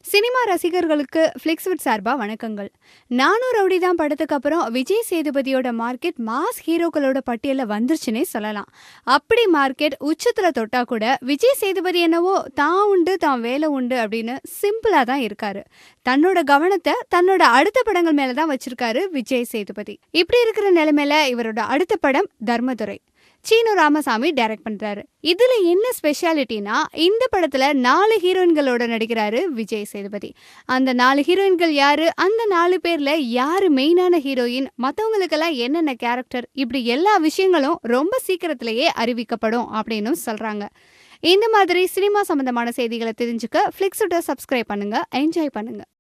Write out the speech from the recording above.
cinema ரசிகர்களுக்கு ஃப்ளிக்ஸ்விட் சார்பா வணக்கங்கள் நானும் ரவுடி தான் படத்துக்கு அப்புறம் விஜய் சேதுபதியோட மார்க்கெட் மாஸ் ஹீரோக்களோட பட்டியலில் வந்துருச்சுன்னே சொல்லலாம் அப்படி மார்க்கெட் உச்சத்துல தொட்டா கூட விஜய் சேதுபதி என்னவோ தான் உண்டு தான் வேலை உண்டு அப்படின்னு சிம்பிளா தான் இருக்காரு தன்னோட கவனத்தை தன்னோட அடுத்த படங்கள் மேல தான் வச்சிருக்காரு விஜய் சேதுபதி இப்படி இருக்கிற நிலைமையில இவரோட அடுத்த படம் தர்மதுரை சீனு ராமசாமி டைரக்ட் பண்றாரு இதுல என்ன ஸ்பெஷாலிட்டினா இந்த படத்துல நாலு ஹீரோயின்களோட நடிக்கிறாரு விஜய் சேதுபதி அந்த நாலு ஹீரோயின்கள் யாரு அந்த நாலு பேர்ல யாரு மெயினான ஹீரோயின் மத்தவங்களுக்கெல்லாம் என்னென்ன கேரக்டர் இப்படி எல்லா விஷயங்களும் ரொம்ப சீக்கிரத்திலேயே அறிவிக்கப்படும் அப்படின்னு சொல்றாங்க இந்த மாதிரி சினிமா சம்பந்தமான செய்திகளை தெரிஞ்சுக்க ஃபிளிக்ஸோட சப்ஸ்கிரைப் பண்ணுங்க என்ஜாய் பண்ணுங்க